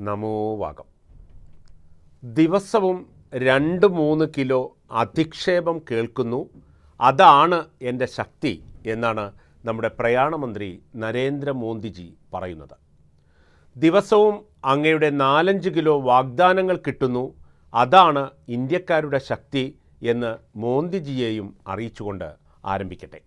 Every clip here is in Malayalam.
നമോവാകം ദിവസവും രണ്ട് മൂന്ന് കിലോ അധിക്ഷേപം കേൾക്കുന്നു അതാണ് എൻ്റെ ശക്തി എന്നാണ് നമ്മുടെ പ്രയാണമന്ത്രി നരേന്ദ്രമോദിജി പറയുന്നത് ദിവസവും അങ്ങയുടെ നാലഞ്ച് കിലോ വാഗ്ദാനങ്ങൾ കിട്ടുന്നു അതാണ് ഇന്ത്യക്കാരുടെ ശക്തി എന്ന് മോദിജിയെയും അറിയിച്ചുകൊണ്ട് ആരംഭിക്കട്ടെ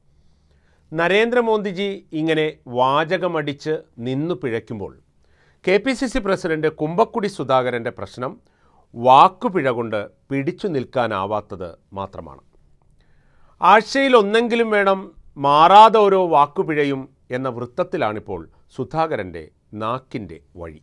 നരേന്ദ്രമോദിജി ഇങ്ങനെ വാചകമടിച്ച് നിന്നു പിഴയ്ക്കുമ്പോൾ K P C C president Kumbakudi സുധാകരൻ്റെ പ്രശ്നം വാക്കുപിഴ കൊണ്ട് പിടിച്ചു നിൽക്കാനാവാത്തത് മാത്രമാണ് ആഴ്ചയിൽ ഒന്നെങ്കിലും വേണം മാറാതെ ഓരോ വാക്കുപിഴയും എന്ന വൃത്തത്തിലാണിപ്പോൾ സുധാകരൻ്റെ നാക്കിൻ്റെ വഴി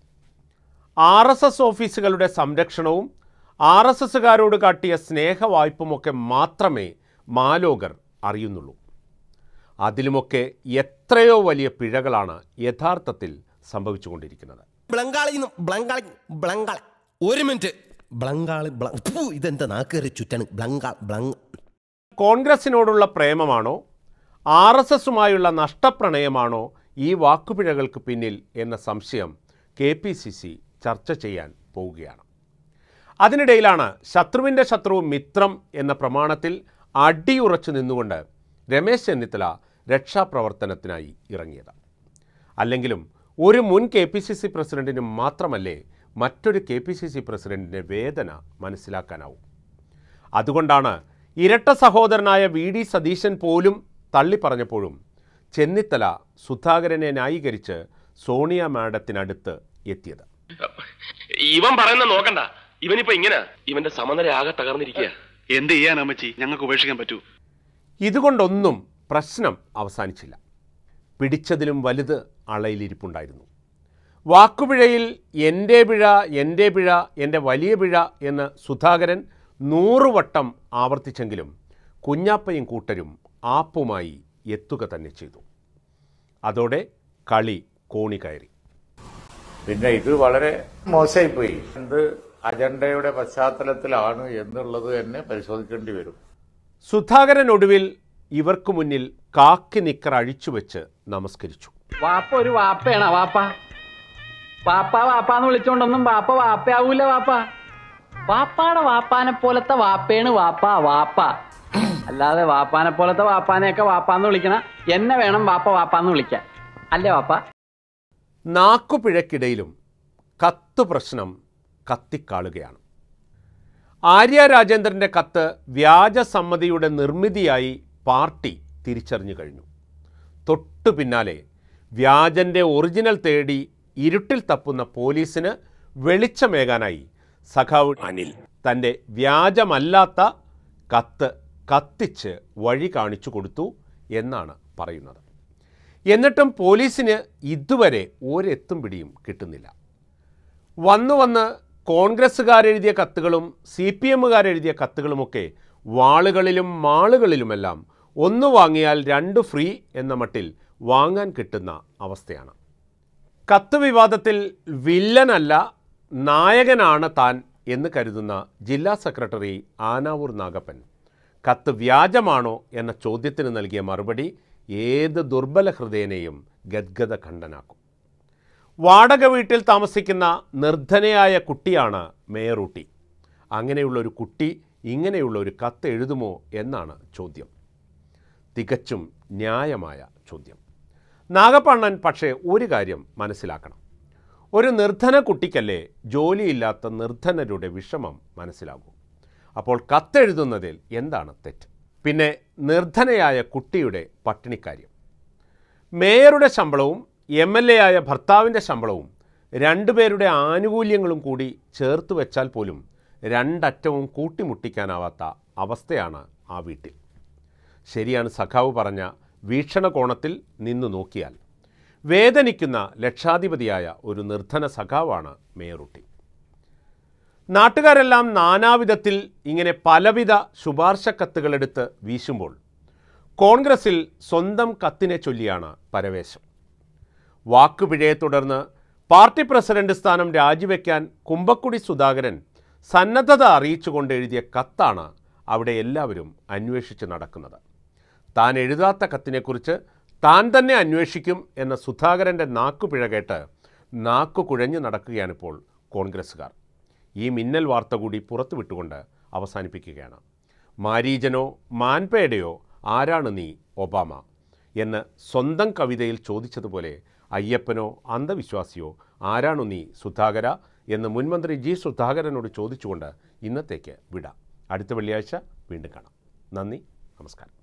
ആർ എസ് എസ് ഓഫീസുകളുടെ സംരക്ഷണവും ആർ എസ് എസുകാരോട് കാട്ടിയ സ്നേഹവായ്പുമൊക്കെ മാത്രമേ മാലോകർ അറിയുന്നുള്ളൂ അതിലുമൊക്കെ എത്രയോ വലിയ പിഴകളാണ് യഥാർത്ഥത്തിൽ സംഭവിച്ചുകൊണ്ടിരിക്കുന്നത് ബ്ലങ്കാളിന്ന് ബ്ലങ്കാളി ബ്ലങ്കാളി ഒരു മിനിറ്റ് ബ്ലങ്കാളി ബ്ല- ഫു, ഇതെന്താ നാക്കേറി ചുറ്റാണ് ബ്ലങ്കാൾ ബ്ലങ് കോൺഗ്രസിനോടുള്ള പ്രേമമാണോ ആർ എസ് എസുമായുള്ള നഷ്ടപ്രണയമാണോ ഈ വാക്കുപിഴകൾക്ക് പിന്നിൽ എന്ന സംശയം കെ പി സി സി ചർച്ച ചെയ്യാൻ പോവുകയാണ് അതിനിടയിലാണ് ശത്രുവിൻ്റെ ശത്രു മിത്രം എന്ന പ്രമാണത്തിൽ അടിയുറച്ചു നിന്നുകൊണ്ട് രമേശ് ചെന്നിത്തല രക്ഷാപ്രവർത്തനത്തിനായി ഇറങ്ങിയത് അല്ലെങ്കിലും ഒരു മുൻ കെ പി സി സി പ്രസിഡന്റിന് മാത്രമല്ലേ മറ്റൊരു കെ പി സി സി പ്രസിഡന്റിൻ്റെ വേദന മനസ്സിലാക്കാനാവും അതുകൊണ്ടാണ് ഇരട്ട സഹോദരനായ വി ഡി സതീശൻ പോലും തള്ളിപ്പറഞ്ഞപ്പോഴും ചെന്നിത്തല സുധാകരനെ ന്യായീകരിച്ച് സോണിയ മാഡത്തിനടുത്ത് എത്തിയത് ഇവൻ പറയുന്ന നോക്കണ്ട ഇവനിപ്പോ ഇങ്ങനെ ഇവന്റെ സമനില ആകെ തകർന്നിരിക്കുക എന്ത് ചെയ്യാൻ അമ്മച്ചി ഞങ്ങൾക്ക് ഉപേക്ഷിക്കാൻ പറ്റൂ ഇതുകൊണ്ടൊന്നും പ്രശ്നം അവസാനിച്ചില്ല പിടിച്ചതിലും വലുത് അളയിലിരിപ്പുണ്ടായിരുന്നു വാക്കുപിഴയിൽ എൻ്റെ പിഴ എൻ്റെ പിഴ എൻ്റെ വലിയ പിഴ എന്ന് സുധാകരൻ നൂറുവട്ടം ആവർത്തിച്ചെങ്കിലും കുഞ്ഞാപ്പയും കൂട്ടരും ആപ്പുമായി എത്തുക തന്നെ ചെയ്തു അതോടെ കളി കോണി കയറി പിന്നെ ഇത് വളരെ മോശമായിപ്പോയി എന്ത് അജണ്ടയുടെ പശ്ചാത്തലത്തിലാണ് എന്നുള്ളത് തന്നെ പരിശോധിക്കേണ്ടി വരും സുധാകരൻ ഒടുവിൽ ഇവർക്ക് മുന്നിൽ കാക്കി നിക്കർ അഴിച്ചുവെച്ച് നമസ്കരിച്ചു വാപ്പ ഒരു വാപ്പയാണ് വാപ്പ വാപ്പ വാപ്പാന്ന് വിളിച്ചോണ്ടൊന്നും വാപ്പ വാപ്പയാവൂല വാപ്പ വാപ്പാടെ വാപ്പാനെ പോലത്തെ വാപ്പയാണ് വാപ്പ വാപ്പ അല്ലാതെ വാപ്പാനെ പോലത്തെ വാപ്പാനെയൊക്കെ വാപ്പാന്ന് വിളിക്കണ എന്നെ വേണം വാപ്പ വാപ്പാന്ന് വിളിക്കാൻ അല്ലേ വാപ്പ നാക്കുപിഴക്കിടയിലും കത്ത് പ്രശ്നം കത്തിക്കാളുകയാണ് ആര്യ രാജേന്ദ്രൻ്റെ കത്ത് വ്യാജസമ്മതിയുടെ നിർമ്മിതിയായി പാർട്ടി തിരിച്ചറിഞ്ഞു കഴിഞ്ഞു തൊട്ടു പിന്നാലെ വ്യാജൻ്റെ ഒറിജിനൽ തേടി ഇരുട്ടിൽ തപ്പുന്ന പോലീസിന് വെളിച്ചമേകാനായി സഖാവ് അനിൽ തൻ്റെ വ്യാജമല്ലാത്ത കത്ത് കത്തിച്ച് വഴി കാണിച്ചു കൊടുത്തു എന്നാണ് പറയുന്നത് എന്നിട്ടും പോലീസിന് ഇതുവരെ ഒരെത്തും പിടിയും കിട്ടുന്നില്ല വന്നു വന്ന് കോൺഗ്രസ്സുകാരെഴുതിയ കത്തുകളും സി പി എമ്മുകാരെഴുതിയ കത്തുകളുമൊക്കെ വാളുകളിലും മാളുകളിലുമെല്ലാം ഒന്ന് വാങ്ങിയാൽ രണ്ട് ഫ്രീ എന്ന മട്ടിൽ വാങ്ങാൻ കിട്ടുന്ന അവസ്ഥയാണ് കത്ത് വിവാദത്തിൽ വില്ലനല്ല നായകനാണ് താൻ എന്ന് കരുതുന്ന ജില്ലാ സെക്രട്ടറി ആനാവൂർ നാഗപ്പൻ കത്ത് വ്യാജമാണോ എന്ന ചോദ്യത്തിന് നൽകിയ മറുപടി ഏത് ദുർബല ഹൃദയനെയും ഗദ്ഗത ഖണ്ഡനാക്കും വാടക വീട്ടിൽ താമസിക്കുന്ന നിർധനയായ കുട്ടിയാണ് മേയറൂട്ടി അങ്ങനെയുള്ള ഒരു കുട്ടി ഇങ്ങനെയുള്ള ഒരു കത്ത് എഴുതുമോ എന്നാണ് ചോദ്യം തികച്ചും ന്യായമായ ചോദ്യം നാഗപ്പണ്ണൻ പക്ഷേ ഒരു കാര്യം മനസ്സിലാക്കണം ഒരു നിർധന കുട്ടിക്കല്ലേ ജോലിയില്ലാത്ത നിർധനരുടെ വിഷമം മനസ്സിലാകൂ അപ്പോൾ കത്തെഴുതുന്നതിൽ എന്താണ് തെറ്റ് പിന്നെ നിർധനയായ കുട്ടിയുടെ പട്ടിണിക്കാര്യം മേയറുടെ ശമ്പളവും എം എൽ എ ആയ ഭർത്താവിൻ്റെ ശമ്പളവും രണ്ടുപേരുടെ ആനുകൂല്യങ്ങളും കൂടി ചേർത്ത് വെച്ചാൽ പോലും രണ്ടറ്റവും കൂട്ടിമുട്ടിക്കാനാവാത്ത അവസ്ഥയാണ് ആ വീട്ടിൽ ശരിയാണ് സഖാവ് പറഞ്ഞ വീക്ഷണകോണത്തിൽ നിന്നു നോക്കിയാൽ വേദനിക്കുന്ന ലക്ഷാധിപതിയായ ഒരു നിർധന സഖാവാണ് മേയറുട്ടി നാട്ടുകാരെല്ലാം നാനാവിധത്തിൽ ഇങ്ങനെ പലവിധ ശുപാർശ കത്തുകളെടുത്ത് വീശുമ്പോൾ കോൺഗ്രസിൽ സ്വന്തം കത്തിനെ ചൊല്ലിയാണ് പരവേശം വാക്കുപിഴയെ തുടർന്ന് പാർട്ടി പ്രസിഡന്റ് സ്ഥാനം രാജിവെക്കാൻ കുമ്പക്കുടി സുധാകരൻ സന്നദ്ധത അറിയിച്ചുകൊണ്ട് എഴുതിയ കത്താണ് അവിടെ എല്ലാവരും അന്വേഷിച്ച് നടക്കുന്നത് താൻ എഴുതാത്ത കത്തിനെക്കുറിച്ച് താൻ തന്നെ അന്വേഷിക്കും എന്ന സുധാകരൻ്റെ നാക്കുപിഴ കേട്ട് നാക്കു കുഴഞ്ഞു നടക്കുകയാണിപ്പോൾ കോൺഗ്രസ്സുകാർ ഈ മിന്നൽ വാർത്ത കൂടി പുറത്തുവിട്ടുകൊണ്ട് അവസാനിപ്പിക്കുകയാണ് മാരീജനോ മാൻപേടയോ ആരാണ് നീ ഒബാമ എന്ന് സ്വന്തം കവിതയിൽ ചോദിച്ചതുപോലെ അയ്യപ്പനോ അന്ധവിശ്വാസിയോ ആരാണു നീ സുധാകര എന്ന് മുൻമന്ത്രി ജി സുധാകരനോട് ചോദിച്ചുകൊണ്ട് ഇന്നത്തേക്ക് വിടാം അടുത്ത വെള്ളിയാഴ്ച വീണ്ടും കാണാം നന്ദി നമസ്കാരം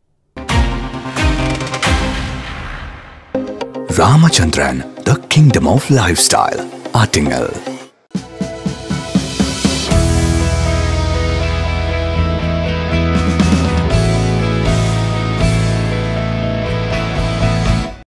Ramachandran, the kingdom of lifestyle. Attingal.